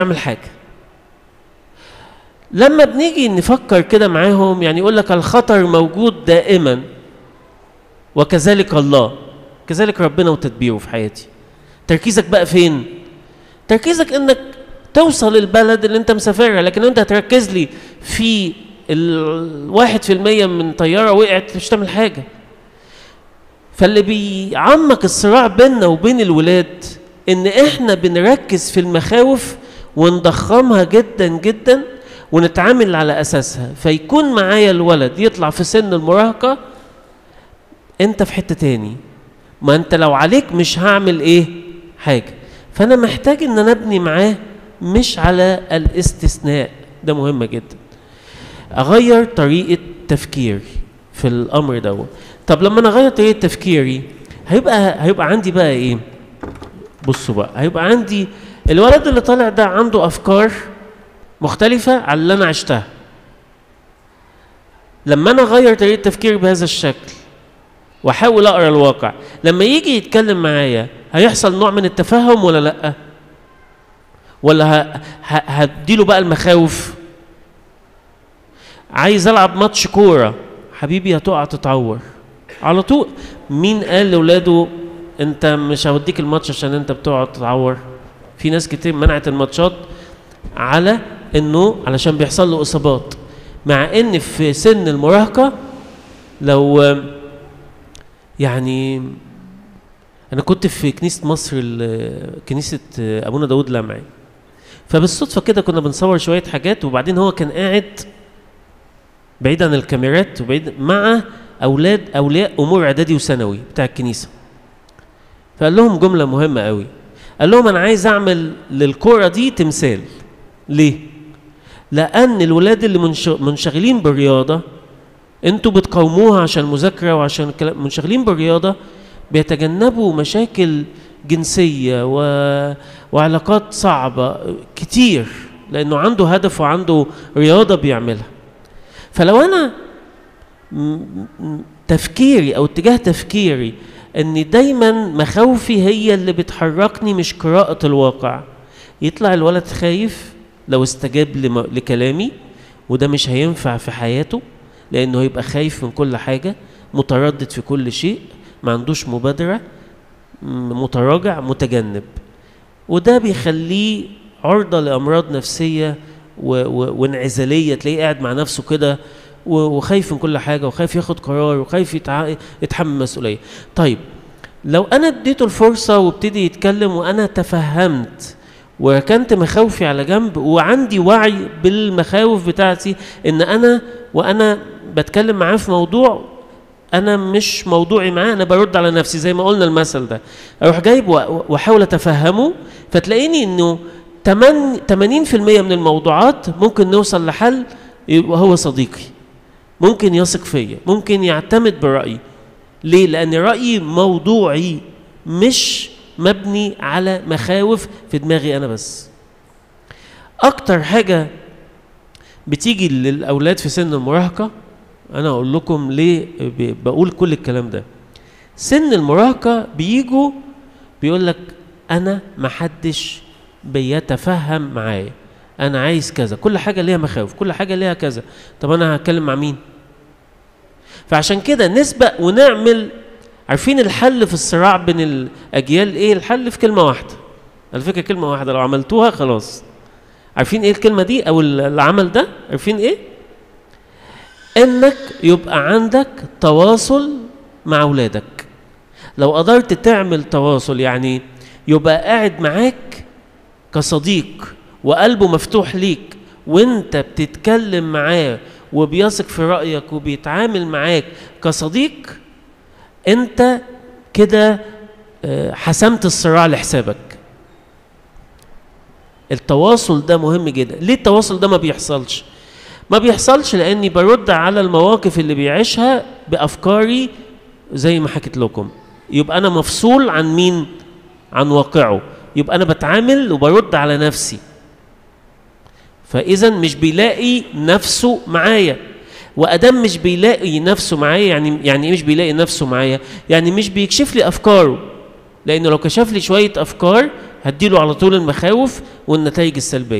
اعمل حاجه لما بنيجي نفكر كده معاهم يعني يقول لك الخطر موجود دائما وكذلك الله كذلك ربنا وتدبيره في حياتي تركيزك بقى فين تركيزك انك توصل البلد اللي انت مسافرها لكن انت هتركز لي في الواحد في المية من طيارة وقعت مش تعمل حاجة فاللي بيعمق الصراع بيننا وبين الولاد ان احنا بنركز في المخاوف ونضخمها جدا جدا ونتعامل على اساسها فيكون معايا الولد يطلع في سن المراهقه انت في حته تاني ما انت لو عليك مش هعمل ايه حاجه فانا محتاج ان انا ابني معاه مش على الاستثناء ده مهم جدا اغير طريقه تفكيري في الامر دوت طب لما انا اغير طريقه تفكيري هيبقى هيبقى عندي بقى ايه بصوا بقى هيبقى عندي الولد اللي طالع ده عنده افكار مختلفه عن اللي انا عشتها لما انا اغير طريقه تفكيري بهذا الشكل واحاول اقرا الواقع لما يجي يتكلم معايا هيحصل نوع من التفهم ولا لا ولا هديله بقى المخاوف عايز العب ماتش كوره حبيبي هتقع تتعور على طول مين قال لاولاده انت مش هوديك الماتش عشان انت بتقعد تتعور في ناس كتير منعت الماتشات على انه علشان بيحصل له اصابات مع ان في سن المراهقه لو يعني انا كنت في كنيسه مصر كنيسه ابونا داود لمعي فبالصدفه كده كنا بنصور شويه حاجات وبعدين هو كان قاعد بعيد عن الكاميرات وبعيد مع اولاد اولياء امور اعدادي وثانوي بتاع الكنيسه فقال لهم جمله مهمه قوي قال لهم انا عايز اعمل للكوره دي تمثال ليه لان الولاد اللي منشغلين بالرياضه انتوا بتقاوموها عشان مذاكره وعشان الكلام منشغلين بالرياضه بيتجنبوا مشاكل جنسيه و... وعلاقات صعبه كتير لانه عنده هدف وعنده رياضه بيعملها فلو انا تفكيري او اتجاه تفكيري ان دايما مخاوفي هي اللي بتحركني مش قراءه الواقع يطلع الولد خايف لو استجاب لم... لكلامي وده مش هينفع في حياته لانه هيبقى خايف من كل حاجه متردد في كل شيء ما عندوش مبادره متراجع متجنب وده بيخليه عرضه لامراض نفسيه و... و... وانعزاليه تلاقيه قاعد مع نفسه كده و... وخايف من كل حاجه وخايف ياخد قرار وخايف يتع... يتحمل مسؤوليه طيب لو انا اديته الفرصه وابتدي يتكلم وانا تفهمت وركنت مخاوفي على جنب وعندي وعي بالمخاوف بتاعتي ان انا وانا بتكلم معاه في موضوع انا مش موضوعي معاه انا برد على نفسي زي ما قلنا المثل ده اروح جايب واحاول اتفهمه فتلاقيني انه 80% من الموضوعات ممكن نوصل لحل يبقى هو صديقي ممكن يثق فيا ممكن يعتمد برأيي ليه لان رأيي موضوعي مش مبني على مخاوف في دماغي انا بس اكتر حاجه بتيجي للاولاد في سن المراهقه انا اقول لكم ليه بقول كل الكلام ده سن المراهقه بيجوا بيقول لك انا محدش بيتفهم معايا انا عايز كذا كل حاجه ليها مخاوف كل حاجه ليها كذا طب انا هتكلم مع مين فعشان كده نسبق ونعمل عارفين الحل في الصراع بين الاجيال ايه الحل في كلمه واحده على فكره كلمه واحده لو عملتوها خلاص عارفين ايه الكلمه دي او العمل ده عارفين ايه انك يبقى عندك تواصل مع اولادك لو قدرت تعمل تواصل يعني يبقى قاعد معاك كصديق وقلبه مفتوح ليك وانت بتتكلم معاه وبيثق في رايك وبيتعامل معاك كصديق انت كده حسمت الصراع لحسابك التواصل ده مهم جدا ليه التواصل ده ما بيحصلش ما بيحصلش لاني برد على المواقف اللي بيعيشها بافكاري زي ما حكيت لكم يبقى انا مفصول عن مين عن واقعه يبقى انا بتعامل وبرد على نفسي فاذا مش بيلاقي نفسه معايا وادام مش بيلاقي نفسه معايا يعني يعني ايه مش بيلاقي نفسه معايا يعني مش بيكشف لي افكاره لانه لو كشف لي شويه افكار هديله على طول المخاوف والنتائج السلبيه